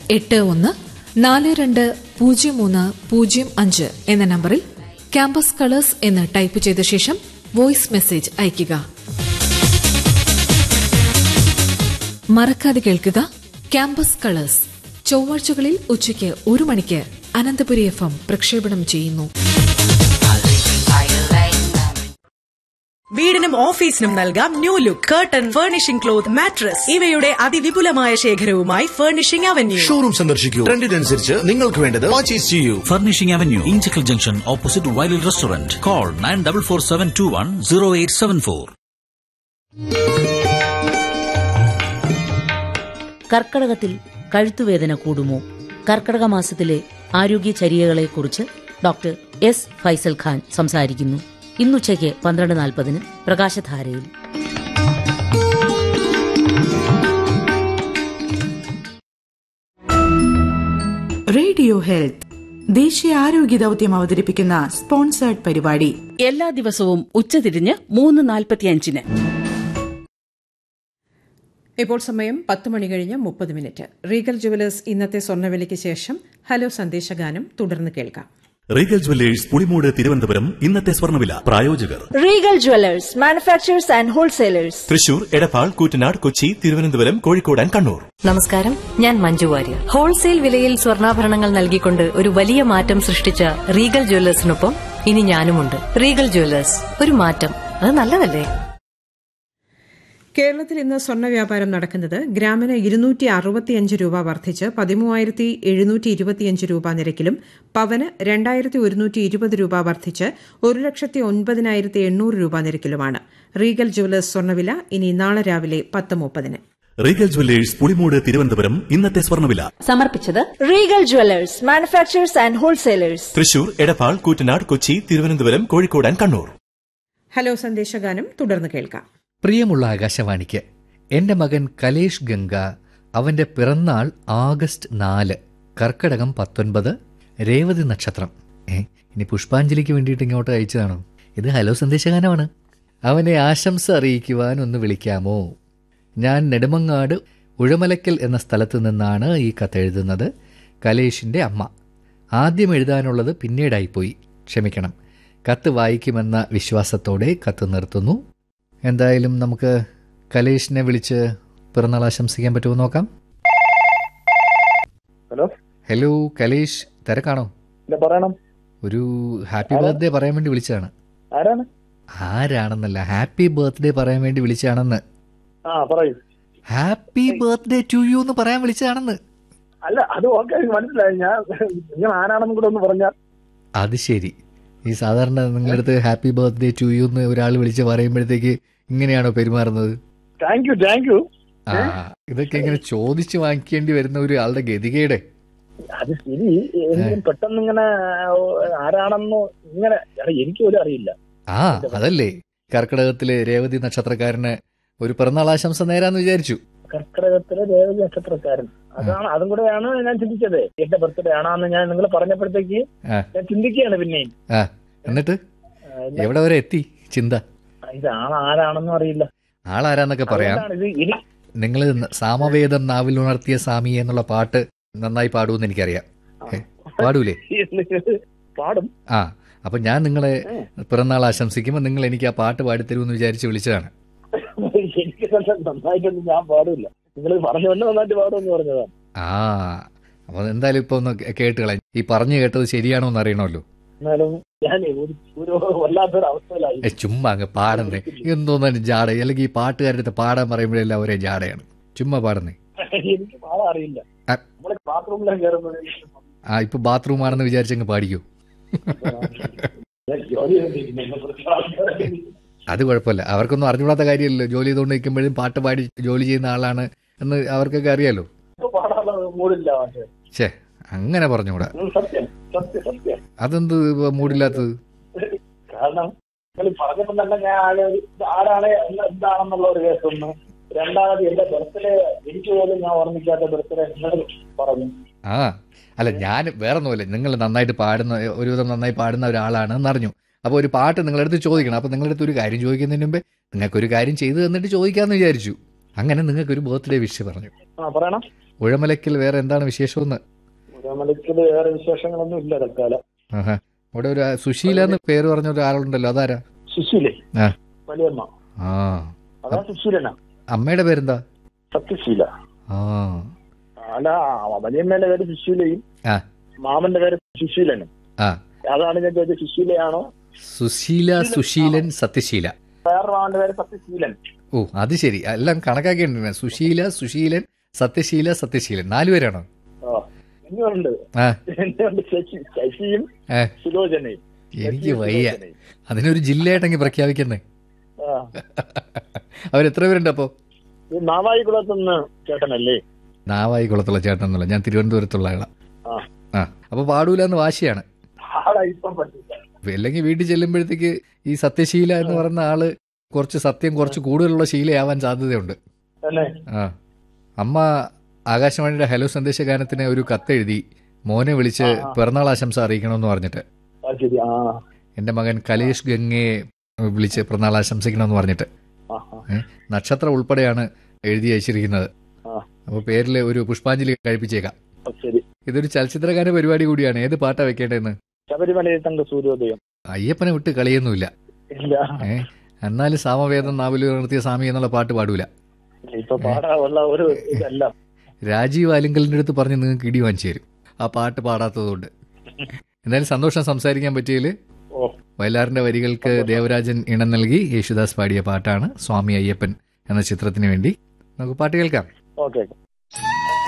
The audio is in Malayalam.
എട്ട് ഒന്ന് നാല് രണ്ട് പൂജ്യം മൂന്ന് പൂജ്യം അഞ്ച് എന്ന നമ്പറിൽ ക്യാമ്പസ് കളേഴ്സ് എന്ന് ടൈപ്പ് ചെയ്ത ശേഷം വോയിസ് മെസ്സേജ് അയയ്ക്കുക മറക്കാതെ കേൾക്കുക ക്യാമ്പസ് കളേഴ്സ് ചൊവ്വാഴ്ചകളിൽ ഉച്ചയ്ക്ക് ഒരു മണിക്ക് അനന്തപുരി എഫ് എം പ്രക്ഷേപണം ചെയ്യുന്നു വീടിനും ഓഫീസിനും നൽകാം new look curtain furnishing cloth mattress ഇവയുടെ അതിവിപുലമായ ശേഖരവുമായി ഫർണിഷിംഗ് അവന്യൂ ഷോറൂം സന്ദർശിക്കൂ ട്രെൻഡിനനുസരിച്ച് നിങ്ങൾക്ക് വേണ്ടത് പർച്ചേസ് ചെയ്യൂ Furnishing Avenue, Inchicle Junction, opposite Wiley Restaurant. Call 9447210874. കർക്കടകത്തിൽ കഴുത്തുവേദന കൂടുമോ കർക്കടക മാസത്തിലെ ആരോഗ്യചര്യകളെക്കുറിച്ച് ഡോക്ടർ എസ് ഫൈസൽ ഖാൻ സംസാരിക്കുന്നു ഇന്നുച്ചയ്ക്ക് പന്ത്രണ്ട് നാൽപ്പതിന് പ്രകാശധാരയിൽ റേഡിയോ ഹെൽത്ത് ദേശീയ ആരോഗ്യ ദൗത്യം അവതരിപ്പിക്കുന്ന സ്പോൺസേർഡ് പരിപാടി എല്ലാ ദിവസവും ഉച്ചതിരിഞ്ഞ് മൂന്ന് നാൽപ്പത്തിയഞ്ചിന് ഇപ്പോൾ സമയം പത്ത് മണി കഴിഞ്ഞ് മുപ്പത് മിനിറ്റ് റീഗൽ ജുവലേഴ്സ് ഇന്നത്തെ സ്വർണ്ണവിലയ്ക്ക് ശേഷം ഹലോ സന്ദേശഗാനം തുടർന്ന് കേൾക്കാം റീഗൽ ജുവല്ലേഴ്സ് പുളിമൂട് തിരുവനന്തപുരം ഇന്നത്തെ സ്വർണ്ണവില പ്രായോജകർ Regal jewellers manufacturers and wholesalers Thrissur Edappal Koottanad Kochi Thiruvananthapuram Kozhikode and Kannur നമസ്കാരം ഞാൻ മഞ്ജു വാര്യർ ഹോൾസെയിൽ വിലയിൽ സ്വർണ്ണാഭരണങ്ങൾ നൽകിക്കൊണ്ട് ഒരു വലിയ മാറ്റം സൃഷ്ടിച്ച റീഗൽ ജ്വല്ലേഴ്സിനൊപ്പം ഇനി ഞാനുമുണ്ട് റീഗൽ ജ്വല്ലേഴ്സ് ഒരു മാറ്റം അത് നല്ലതല്ലേ കേരളത്തിൽ ഇന്ന് സ്വർണ്ണ വ്യാപാരം നടക്കുന്നത് ഗ്രാമിന് ഇരുന്നൂറ്റി അറുപത്തിയഞ്ച് രൂപ വർദ്ധിച്ച് പതിമൂവായിരത്തി എഴുന്നൂറ്റി ഇരുപത്തിയഞ്ച് രൂപ നിരക്കിലും പവന് രണ്ടായിരത്തി ഒരുന്നൂറ്റി ഇരുപത് രൂപ വർദ്ധിച്ച് ഒരു ലക്ഷത്തി ഒൻപതിനായിരത്തി എണ്ണൂറ് രൂപ നിരക്കിലുമാണ് റീഗൽ ജുവലേഴ്സ് സ്വർണ്ണവില ഇനി നാളെ രാവിലെ പത്ത് മുപ്പതിന് റീഗൽ ജുവല്ലേഴ്സ് പുളിമൂട് തിരുവനന്തപുരം ഇന്നത്തെ സ്വർണ്ണവില സമർപ്പിച്ചത് Regal jewellers manufacturers and wholesalers Thrissur Edappal Koottanad Kochi Thiruvananthapuram Kozhikode and Kannur hello സന്ദേശഗാനം തുടർന്ന് കേൾക്കാം പ്രിയമുള്ള ആകാശവാണിക്ക് എൻ്റെ മകൻ കലേഷ് ഗംഗ അവൻ്റെ പിറന്നാൾ ആഗസ്റ്റ് നാല് കർക്കടകം പത്തൊൻപത് രേവതി നക്ഷത്രം ഏ ഇനി പുഷ്പാഞ്ജലിക്ക് വേണ്ടിയിട്ട് ഇങ്ങോട്ട് അയച്ചതാണോ ഇത് ഹലോ സന്ദേശഗാനമാണ് അവനെ ആശംസ അറിയിക്കുവാൻ ഒന്ന് വിളിക്കാമോ ഞാൻ നെടുമങ്ങാട് ഉഴമലക്കൽ എന്ന സ്ഥലത്ത് നിന്നാണ് ഈ കത്തെഴുതുന്നത് കലേഷിൻ്റെ അമ്മ ആദ്യം എഴുതാനുള്ളത് പിന്നീടായിപ്പോയി ക്ഷമിക്കണം കത്ത് വായിക്കുമെന്ന വിശ്വാസത്തോടെ കത്ത് നിർത്തുന്നു എന്തായാലും നമുക്ക് കലേഷിനെ വിളിച്ച് പിറന്നാൾ ആശംസിക്കാൻ പറ്റുമോ നോക്കാം ഹലോ ഹലോ കലേഷ് തിരക്കാണോ ഇല്ല പറയണം ഒരു ഹാപ്പി ബർത്ത്ഡേ പറയാൻ വേണ്ടി വിളിച്ചതാണ് ആരാണ് ആരാണെന്നല്ല ഹാപ്പി ബർത്ത്ഡേ പറയാൻ വേണ്ടി വിളിച്ചതാണെന്ന് ആ പറയൂ ഹാപ്പി ബർത്ത്ഡേ ടു യു എന്ന് പറയാൻ വിളിച്ചതാണെന്ന് അല്ല അത് ഓക്കെ മനസ്സിലായി ഞാൻ നിങ്ങൾ ആരാണെന്നും കൂടെ ഒന്ന് പറഞ്ഞാൽ അത് ശരി ഈ സാധാരണ നിങ്ങളുടെ അടുത്ത് ഹാപ്പി ബർത്ത്ഡേ ടു യു എന്ന് ഒരാൾ വിളിച്ച് പറയുമ്പോഴത്തേക്ക് ഇങ്ങനെയാണോ പെരുമാറുന്നത് താങ്ക് യു താങ്ക് യു ആ ഇതൊക്കെ ഇങ്ങനെ ചോദിച്ചു വാങ്ങിക്കേണ്ടി വരുന്ന ഒരാളുടെ ഗതികേടെ അത് ശരി എങ്കിലും പെട്ടെന്ന് ഇങ്ങനെ ആരാണെന്നോ ഇങ്ങനെ എടാ, എനിക്ക് പോലും അറിയില്ല ആ അതല്ലേ കർക്കിടകത്തിലെ രേവതി നക്ഷത്രക്കാരന് ഒരു പിറന്നാൾ ആശംസ നേരാന്ന് വിചാരിച്ചു കർക്കിടകത്തിലെ ദേവതി നക്ഷത്രക്കാരൻ അതാണ് അതും കൂടെയാണ് ഞാൻ ചിന്തിച്ചത് എന്റെ ബർത്ത്ഡേ ആണോന്ന് ഞാൻ നിങ്ങൾ പറഞ്ഞപ്പോഴത്തേക്ക് ആ ഞാൻ ചിന്തിക്കുകയാണ് പിന്നെയും ആ എന്നിട്ട് എവിടെ വരെ എത്തി ചിന്ത ഇത് ആൾ ആരാണെന്നും അറിയില്ല ആളാരാന്നൊക്കെ പറയാം അതുകൊണ്ടാണ് ഇത് ഇനി നിങ്ങൾ സാമവേദം നാവിൽ ഉണർത്തിയ സ്വാമി എന്നുള്ള പാട്ട് നന്നായി പാടുമെന്ന് എനിക്കറിയാം ഏ, പാടൂലേ പാടും ആ അപ്പൊ ഞാൻ നിങ്ങളെ പിറന്നാൾ ആശംസിക്കുമ്പോൾ നിങ്ങൾ എനിക്ക് ആ പാട്ട് പാടിത്തരുമെന്ന് വിചാരിച്ച് വിളിച്ചതാണ് എനിക്ക് നല്ല നന്നായിട്ടൊന്നും ഞാൻ പാടില്ല നിങ്ങൾ പറഞ്ഞുകൊണ്ട് നന്നായിട്ട് പാടുമെന്ന് പറഞ്ഞതാണ് ആ അപ്പൊ എന്തായാലും ഇപ്പൊ ഒന്ന് കേട്ട് കളയാം ഈ പറഞ്ഞു കേട്ടത് ശരിയാണോ എന്ന് അറിയണമല്ലോ എന്നാലും ഞാൻ ഒരു ഒരു വല്ലാത്തൊരു അവസ്ഥയിലായി ഏ, ചുമ്മാ അങ്ങ് പാടുന്നേ എന്തോന്നാലും ജാട അല്ലെങ്കിൽ ഈ പാട്ടുകാരുടെ അടുത്ത് പാടാൻ പറയുമ്പോഴെല്ലാം ഒരേ ജാടയാണ് ചുമ്മാ പാടുന്നേ എനിക്ക് പാടാൻ അറിയില്ല ആ. നമ്മള് ബാത്റൂമിലേക്ക് കയറുന്നത് ആ ഇപ്പൊ ബാത്റൂം ആണെന്ന് വിചാരിച്ചങ്ങ് പാടിക്കോ ജോലി ചെയ്തിരിക്കുന്നു. എന്നെ കുറിച്ച് ആൾക്കാരൊക്കെ അത് കുഴപ്പമില്ല അവർക്കൊന്നും അറിഞ്ഞുകൂടാത്ത കാര്യമല്ലോ ജോലി ചെയ്തുകൊണ്ട് നിൽക്കുമ്പോഴും പാട്ട് പാടി ജോലി ചെയ്യുന്ന ആളാണ് എന്ന് അവർക്കൊക്കെ അറിയാലോ ഇപ്പൊ പാടാനുള്ള മൂടില്ല പക്ഷേ ഛേ അങ്ങനെ പറഞ്ഞുകൂടാ ഉം, സത്യം സത്യം സത്യം അതെന്ത് ഇപ്പൊ മൂടില്ലാത്തത് കാരണം നിങ്ങൾ പറഞ്ഞപ്പോൾ തന്നെ ഞാൻ ആകെ ഒരു ഇത് ആരാണ് എന്ന് എന്താണെന്നുള്ള ഒരു കേസ് ഒന്ന് രണ്ടാമത് എന്റെ ബർത്ത്ഡേ എനിക്ക് പോലും ഞാൻ ഓർമ്മിക്കാത്ത ബർത്ത്ഡേ നിങ്ങൾ പറഞ്ഞു ആ അല്ല ഞാൻ വേറെ ഒന്നുമില്ല നിങ്ങൾ നന്നായിട്ട് പാടുന്ന ഒരുവിധം നന്നായി പാടുന്ന ഒരാളാണ് എന്നറിഞ്ഞു അപ്പോൾ ഒരു പാട്ട് നിങ്ങളുടെ അടുത്ത് ചോദിക്കണം അപ്പോൾ നിങ്ങളുടെ അടുത്ത് ഒരു കാര്യം ചോദിക്കുന്നതിന് മുമ്പേ നിങ്ങൾക്കൊരു കാര്യം ചെയ്തു തന്നിട്ട് ചോദിക്കാമെന്ന് വിചാരിച്ചു അങ്ങനെ നിങ്ങൾക്ക് ഒരു ബർത്ത്ഡേ വിഷ് പറഞ്ഞു ആ പറയണം ഉഴമലക്കിൽ വേറെ എന്താണ് വിശേഷമെന്ന് പുരാമലക്കില് വേറെ വിശേഷങ്ങളൊന്നും ഇല്ല തൽക്കാലം ആഹാ ഇവിടെ ഒരു സുശീല എന്ന് പേര് പറഞ്ഞ ഒരാളുണ്ടല്ലോ അതാരാ സുശീലേ ആ വലിയമ്മ ആ അതാ സുശീലനാ അമ്മയുടെ പേരെന്താ സത്യശീല ആ അല്ല ആ വലിയമ്മേന്റെ പേര് സുശീലയും ആ മാമന്റെ പേര് സുശീലനും ആ അതാണ് ഞാൻ ചോദിച്ചത് സുശീലയാണോ സുശീല സുശീലൻ സത്യശീല വേറെ മാമന്റെ പേര് സത്യശീലൻ ഓ അത് ശരി എല്ലാം കണക്കാക്കിയിട്ടുണ്ട് സുശീല സുശീലൻ സത്യശീല സത്യശീലൻ നാലുപേരാണോ ആ ഇനിയുണ്ട് ആ എന്നുണ്ട് ശശി ശശിയും ഏ സുലോചനയും എനിക്ക് വയ്യ അതിനൊരു ജില്ലയായിട്ടെങ്കിൽ പ്രഖ്യാപിക്കുന്നേ ആ അവരെത്ര പേരുണ്ട് അപ്പോ ഇത് നാവായിക്കുളത്തുനിന്ന് ചേട്ടനല്ലേ നാവായി കുളത്തുള്ള ചേട്ടൻ എന്നുള്ള ഞാൻ തിരുവനന്തപുരത്തുള്ള ആളാ ആ ആ അപ്പൊ പാടൂല എന്ന് വാശിയാണ് ആളെ ഇപ്പം പറ്റില്ല അല്ലെങ്കിൽ വീട്ടിൽ ചെല്ലുമ്പോഴത്തേക്ക് ഈ സത്യശീല എന്ന് പറയുന്ന ആള് കുറച്ച് സത്യം കുറച്ച് കൂടുതലുള്ള ശീലയാവാൻ സാധ്യതയുണ്ട് തന്നെ ആ അമ്മ ആകാശവാണിയുടെ ഹലോ സന്ദേശ ഗാനത്തിന് ഒരു കത്തെഴുതി മോനെ വിളിച്ച് പിറന്നാൾ ആശംസ അറിയിക്കണമെന്ന് പറഞ്ഞിട്ട് ആ ശരി ആ എന്റെ മകൻ കലേഷ് ഗംഗയെ വിളിച്ച് പിറന്നാൾ ആശംസിക്കണമെന്ന് പറഞ്ഞിട്ട് ആ ആ, ഏ, നക്ഷത്രം ഉൾപ്പെടെയാണ് എഴുതി അയച്ചിരിക്കുന്നത് ആ അപ്പോൾ പേരിൽ ഒരു പുഷ്പാഞ്ജലി കഴിപ്പിച്ചേക്കാം ആ, ശരി ഇതൊരു ചലച്ചിത്രഗാന പരിപാടി കൂടിയാണ് ഏത് പാട്ടാ വെക്കേണ്ടതെന്ന് ശബരിമലയിൽ തങ്ക സൂര്യോദയം അയ്യപ്പനെ വിട്ട് കളിയൊന്നുമില്ല ഇല്ല ഏ എന്നാലും സാമവേദം നാവിലൂർ നിർത്തിയ സ്വാമി എന്നുള്ള പാട്ട് പാടൂല ഇപ്പൊ പാടാനുള്ള ഒരു ഇതല്ല രാജീവ് ആലിങ്കലിന്റെ അടുത്ത് പറഞ്ഞ് നിങ്ങൾക്ക് ഇടി വാങ്ങിച്ചു തരും ആ പാട്ട് പാടാത്തതുകൊണ്ട് എന്തായാലും സന്തോഷം സംസാരിക്കാൻ പറ്റിയതിൽ ഓ വയലാറിന്റെ വരികൾക്ക് ദേവരാജൻ ഇണം നൽകി യേശുദാസ് പാടിയ പാട്ടാണ് സ്വാമി അയ്യപ്പൻ എന്ന ചിത്രത്തിന് വേണ്ടി നമുക്ക് പാട്ട് കേൾക്കാം ഓക്കെ